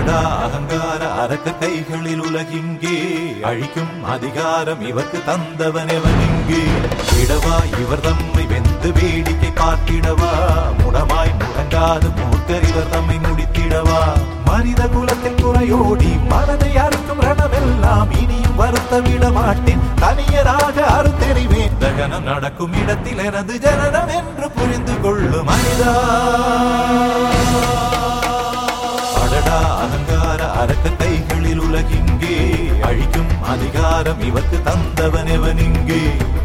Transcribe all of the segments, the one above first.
அடடா அகங்கார அரக்க கைகளில் உலகிங்கே அழிக்கும் அதிகாரம் இவர்க்கு தந்தவன் எவன் இங்கே இடவா இவர் தம்மை வெந்து வேடிக்கை பார்த்திடவா முடமாய் முடங்காது மூர்க்கர் இவர் தம்மை முடித்திடவா மனித குலத்தில் குறையோடி மனதை அறுக்கும் ரணமெல்லாம் இனியும் வருத்த விட மாட்டேன் தனியராக அறுத்தெறிவேன் தகனம் நடக்கும் இடத்தில் எனது ஜனனம் என்று புரிந்து கொள்ளும் மனிதா அடடா அகங்கார அரக்க கைகளில் உலகிங்கே அழிக்கும் அதிகாரம் இவர்க்கு தந்தவன் எவன் இங்கே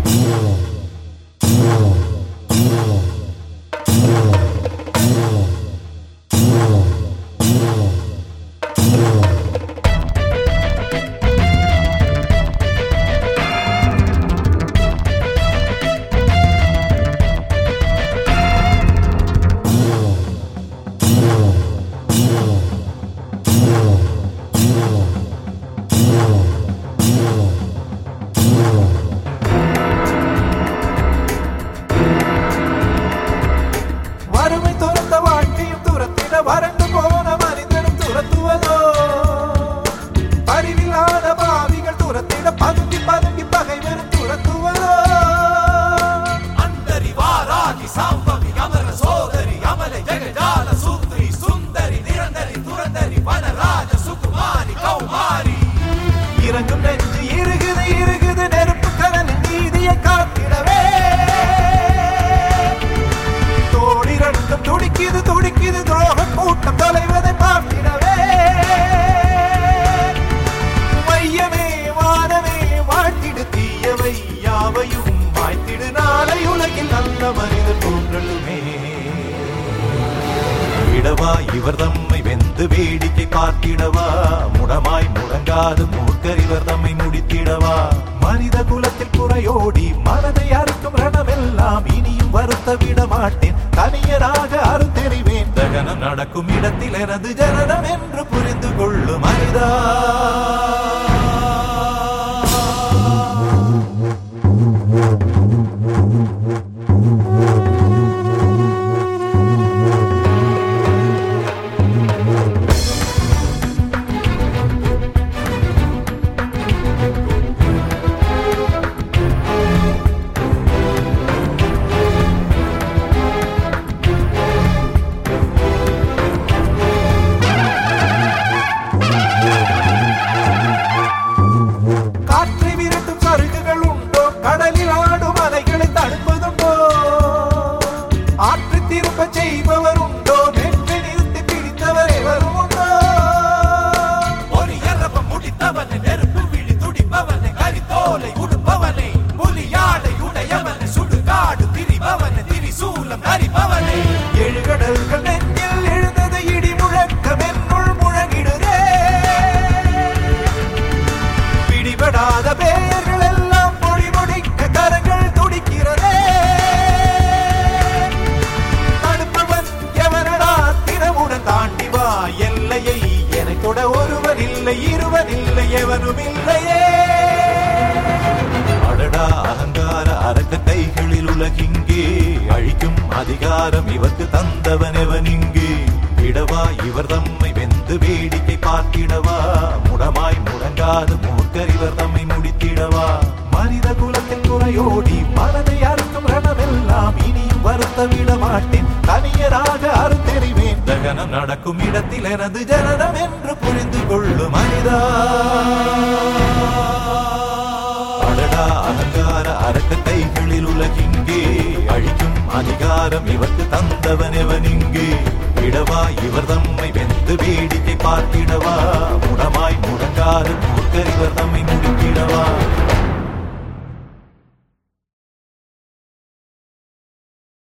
வறுமை துரத்த வாழ்க்கையும் துரத்திட வறண்டு போன மனிதனும் துரத்துவதோ அறிவில்லாத பாவிகள் துரத்திட பதுங்கி பதுங்கி பகைவரும் துரத்துவதோ அந்தரிவாராகி சாம்பவி அமர சோதரி அமல ஜெகஜால சூத்ரி சுந்தரி நிரந்தரி துரந்தரி வனராஜ சுகுமாரி கௌமாரி இறங்கும் நெஞ்சு இருகுது இருகுது நெருப்பு கரல் நீதியை காத்திடவே தோழி ரெண்டும் துடிக்குது துடிக்குது துரோக கூட்டம் தொலைவதை பார்த்திடவே மையமே வானமே வாழ்த்திடு தீயவை யாவையும் வாய்த்திடு நாளை உலகில் நல்ல மனிதர் தோன்றலுமே இடவா இவர் தம்மை வெந்து வேடிக்கை பார்த்திடவா முடமாய் முடங்காது மூர்க்கர் இவர் தம்மை முடித்திடவா மனித குலத்தில் குறையோடி மனதை அறுக்கும் ரணமெல்லாம் இனியும் வருத்த விட மாட்டேன் தனியராக அறுத்தெறிவேன் தகனம் நடக்கும் இடத்தில் எனது ஜனனம் என்று புரிந்து கொள்ளும் மனிதா காற்றை விரட்டும் சருகுகள் உண்டோ கடலில் ஆடும் அலைகளை தடுப்பதுண்டோ ஆற்று திரும்ப செய்பவர் உண்டோ நெற்றை நிறுத்தி பிடித்தவர் எவரும் உண்டோ ஒரு எரவ முடித்தவனை நெருப்பு விழி துடிப்பவனை கரித்தோலை உடுப்பவனை புலியாடை உடையவனை சுடுகாடு திரிபவனை திரிசூலம் நரிபவனை ஏழு கடல்கள் நெஞ்சில் எழுந்தது இடி முழக்கம் என்னுள் முழங்கிடுதே பிடிபடாத பெயர்கள் எல்லாம் பொடி முடிக்க கரங்கள் துடிக்கிறதே தடுப்பவன் எவனடா தினமுடன் தாண்டி வா எல்லையை எனக் தொட ஒருவன் இல்லை இருவன் இல்லை எவனும் இல்லையே அடடா அகங்கார அரக்க கைகளில் உலகிங்கே அழிக்கும் அதிகாரம் இவர்க்கு தந்தவன் எவன் இங்கே விடவா இவர் தம்மை வெந்து வேடிக்கை பார்த்திடவா முடமாய் முடங்காது மூர்க்கர் இவர் தம்மை முடித்திடவா மனித குலத்தில் குறையோடி மனதை அறுக்கும் ரணமெல்லாம் இனியும் வருத்த விட மாட்டேன் தனியராக அறுத்தெறிவேன் தகனம் நடக்கும் இடத்தில் எனது ஜனனம் என்று புரிந்து கொள்ளும் மனிதா அடடா அகங்கார அரக்க கைகளில் உலகிங்கே அழிக்கும் அதிகாரம் இவர்க்கு தந்தவன் எவன் இங்கே இடவா இவர் தம்மை வெந்து வேடிக்கை பார்த்திடவா முடமாய் முடங்காது மூர்க்கர் இவர் தம்மை முடித்திடவா